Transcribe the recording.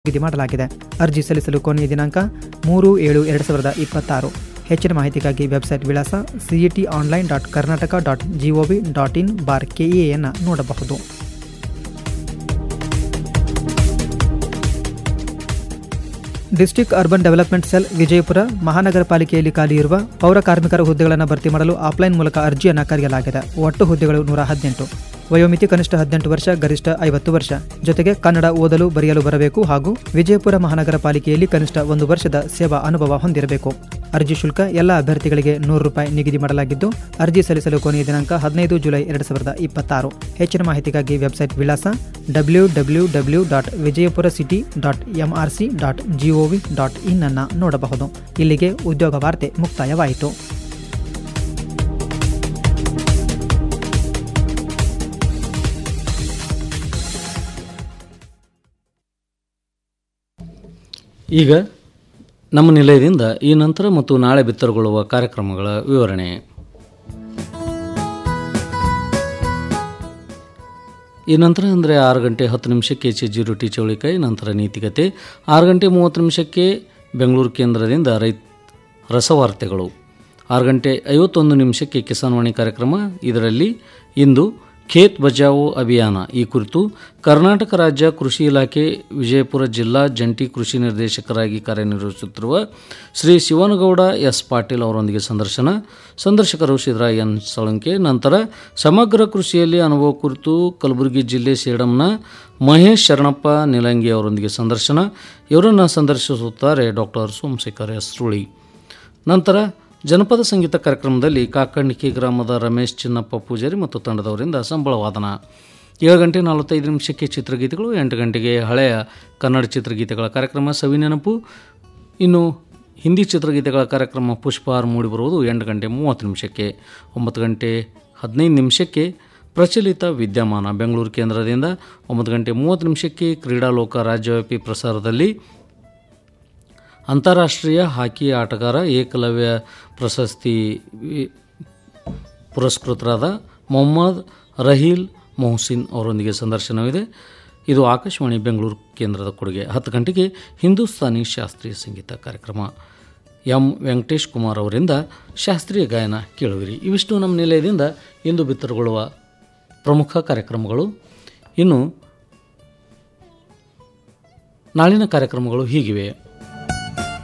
ನಿಗದಿ ಮಾಡಲಾಗಿದೆ ಅರ್ಜಿ ಸಲ್ಲಿಸಲು ಕೊನೆಯ ದಿನಾಂಕ ಮೂರು ಏಳು ಎರಡು ಸಾವಿರದ ಇಪ್ಪತ್ತಾರು ಹೆಚ್ಚಿನ ಮಾಹಿತಿಗಾಗಿ ವೆಬ್ಸೈಟ್ ವಿಳಾಸ CET online dot Karnataka dot gov dot in bar ಕೆಇಎಯನ್ನು ನೋಡಬಹುದು district urban development cell Vijayapura ಮಹಾನಗರ ಪಾಲಿಕೆಯಲ್ಲಿ ಖಾಲಿ ಇರುವ ಪೌರ ಕಾರ್ಮಿಕರ ಹುದ್ದೆಗಳನ್ನು ಭರ್ತಿ ಮಾಡಲು ಆಫ್ಲೈನ್ ಮೂಲಕ ಅರ್ಜಿಯನ್ನು ಕರೆಯಲಾಗಿದೆ ಒಟ್ಟು ಹುದ್ದೆಗಳು ನೂರ ಹದಿನೆಂಟು ವಯೋಮಿತಿ ಕನಿಷ್ಠ ಹದಿನೆಂಟು ವರ್ಷ ಗರಿಷ್ಠ ಐವತ್ತು ವರ್ಷ ಜೊತೆಗೆ ಕನ್ನಡ ಓದಲು ಬರೆಯಲು ಬರಬೇಕು ಹಾಗೂ ವಿಜಯಪುರ ಮಹಾನಗರ ಪಾಲಿಕೆಯಲ್ಲಿ ಕನಿಷ್ಠ ಒಂದು ವರ್ಷದ ಸೇವಾ ಅನುಭವ ಹೊಂದಿರಬೇಕು ಅರ್ಜಿ ಶುಲ್ಕ ಎಲ್ಲ ಅಭ್ಯರ್ಥಿಗಳಿಗೆ ನೂರು ರೂಪಾಯಿ ನಿಗದಿ ಮಾಡಲಾಗಿದ್ದು ಅರ್ಜಿ ಸಲ್ಲಿಸಲು ಕೊನೆಯ ದಿನಾಂಕ ಹದಿನೈದು ಜುಲೈ ಎರಡು ಸಾವಿರದ ಇಪ್ಪತ್ತಾರು ಹೆಚ್ಚಿನ ಮಾಹಿತಿಗಾಗಿ ವೆಬ್ಸೈಟ್ ವಿಳಾಸ W W W dot Vijayapura city dot MRC dot gov dot in ಅನ್ನು ನೋಡಬಹುದು ಇಲ್ಲಿಗೆ ಉದ್ಯೋಗ ವಾರ್ತೆ ಮುಕ್ತಾಯವಾಯಿತು ಈಗ ನಮ್ಮ ನಿಲಯದಿಂದ ಈ ನಂತರ ಮತ್ತು ನಾಳೆ ಬಿತ್ತರಗೊಳ್ಳುವ ಕಾರ್ಯಕ್ರಮಗಳ ವಿವರಣೆ ಈ ನಂತರ ಅಂದರೆ ಆರು ಗಂಟೆ ಹತ್ತು ನಿಮಿಷಕ್ಕೆ ಎಚ್ ಜಿ ರೊಟ್ಟಿ ಚೌಳಿಕಾಯಿ ನಂತರ ನೀತಿಕತೆ ಆರು ಗಂಟೆ ಮೂವತ್ತು ನಿಮಿಷಕ್ಕೆ ಬೆಂಗಳೂರು ಕೇಂದ್ರದಿಂದ ರೈತ ರಸವಾರ್ತೆಗಳು ಆರು ಗಂಟೆ ಐವತ್ತೊಂದು ನಿಮಿಷಕ್ಕೆ ಕಿಸಾನ್ವಾಣಿ ಕಾರ್ಯಕ್ರಮ ಇದರಲ್ಲಿ ಇಂದು ಖೇತ್ ಬಚಾವೋ ಅಭಿಯಾನ ಈ ಕುರಿತು ಕರ್ನಾಟಕ ರಾಜ್ಯ ಕೃಷಿ ಇಲಾಖೆ ವಿಜಯಪುರ ಜಿಲ್ಲಾ ಜಂಟಿ ಕೃಷಿ ನಿರ್ದೇಶಕರಾಗಿ ಕಾರ್ಯನಿರ್ವಹಿಸುತ್ತಿರುವ ಶ್ರೀ ಶಿವನಗೌಡ ಎಸ್ ಪಾಟೀಲ್ ಅವರೊಂದಿಗೆ ಸಂದರ್ಶನ ಸಂದರ್ಶಕರು ಸಿದ್ದರಾಯ ಎನ್ ಸಳಂಕೆ ನಂತರ ಸಮಗ್ರ ಕೃಷಿಯಲ್ಲಿ ಅನುಭವ ಕುರಿತು ಕಲಬುರಗಿ ಜಿಲ್ಲೆ ಸೇಡಂನ ಮಹೇಶ್ ಶರಣಪ್ಪ ನಿಲಂಗಿ ಅವರೊಂದಿಗೆ ಸಂದರ್ಶನ ಇವರನ್ನು ಸಂದರ್ಶಿಸುತ್ತಾರೆ ಡಾಕ್ಟರ್ ಸೋಮಶೇಖರ್ ಎಸ್ ಸುಳಿ ನಂತರ ಜನಪದ ಸಂಗೀತ ಕಾರ್ಯಕ್ರಮದಲ್ಲಿ ಕಾಕಣಿಕೆ ಗ್ರಾಮದ ರಮೇಶ್ ಚಿನ್ನಪ್ಪ ಪೂಜಾರಿ ಮತ್ತು ತಂಡದವರಿಂದ ಸಂಬಳ ವಾದನ ಏಳು ಗಂಟೆ ನಲವತ್ತೈದು ನಿಮಿಷಕ್ಕೆ ಚಿತ್ರಗೀತೆಗಳು ಎಂಟು ಗಂಟೆಗೆ ಹಳೆಯ ಕನ್ನಡ ಚಿತ್ರಗೀತೆಗಳ ಕಾರ್ಯಕ್ರಮ ಸವಿ ನೆನಪು ಇನ್ನು ಹಿಂದಿ ಚಿತ್ರಗೀತೆಗಳ ಕಾರ್ಯಕ್ರಮ ಪುಷ್ಪಹಾರ್ ಮೂಡಿಬರುವುದು ಎಂಟು ಗಂಟೆ ಮೂವತ್ತು ನಿಮಿಷಕ್ಕೆ ಒಂಬತ್ತು ಗಂಟೆ ಹದಿನೈದು ನಿಮಿಷಕ್ಕೆ ಪ್ರಚಲಿತ ವಿದ್ಯಮಾನ ಬೆಂಗಳೂರು ಕೇಂದ್ರದಿಂದ ಒಂಬತ್ತು ಗಂಟೆ ಮೂವತ್ತು ನಿಮಿಷಕ್ಕೆ ಕ್ರೀಡಾಲೋಕ ರಾಜ್ಯವ್ಯಾಪಿ ಪ್ರಸಾರದಲ್ಲಿ ಅಂತಾರಾಷ್ಟ್ರೀಯ ಹಾಕಿ ಆಟಗಾರ ಏಕಲವ್ಯ ಪ್ರಶಸ್ತಿ ವಿ- ಪುರಸ್ಕೃತರಾದ ಮೊಹಮ್ಮದ್ ರಹೀಲ್ ಮೊಹಸಿನ್ ಅವರೊಂದಿಗೆ ಸಂದರ್ಶನವಿದೆ ಇದು ಆಕಾಶವಾಣಿ ಬೆಂಗಳೂರು ಕೇಂದ್ರದ ಕೊಡುಗೆ ಹತ್ತು ಗಂಟೆಗೆ ಹಿಂದೂಸ್ತಾನಿ ಶಾಸ್ತ್ರೀಯ ಸಂಗೀತ ಕಾರ್ಯಕ್ರಮ ಎಂ ವೆಂಕಟೇಶ್ ಕುಮಾರ್ ಅವರಿಂದ ಶಾಸ್ತ್ರೀಯ ಗಾಯನ ಕೇಳುವಿರಿ ಇವಿಷ್ಟು ನಮ್ಮ ನಿಲಯದಿಂದ ಇಂದು ಬಿತ್ತರಗೊಳ್ಳುವ ಪ್ರಮುಖ ಕಾರ್ಯಕ್ರಮಗಳು ಇನ್ನು ನಾಳಿನ ಕಾರ್ಯಕ್ರಮಗಳು ಹೀಗಿವೆ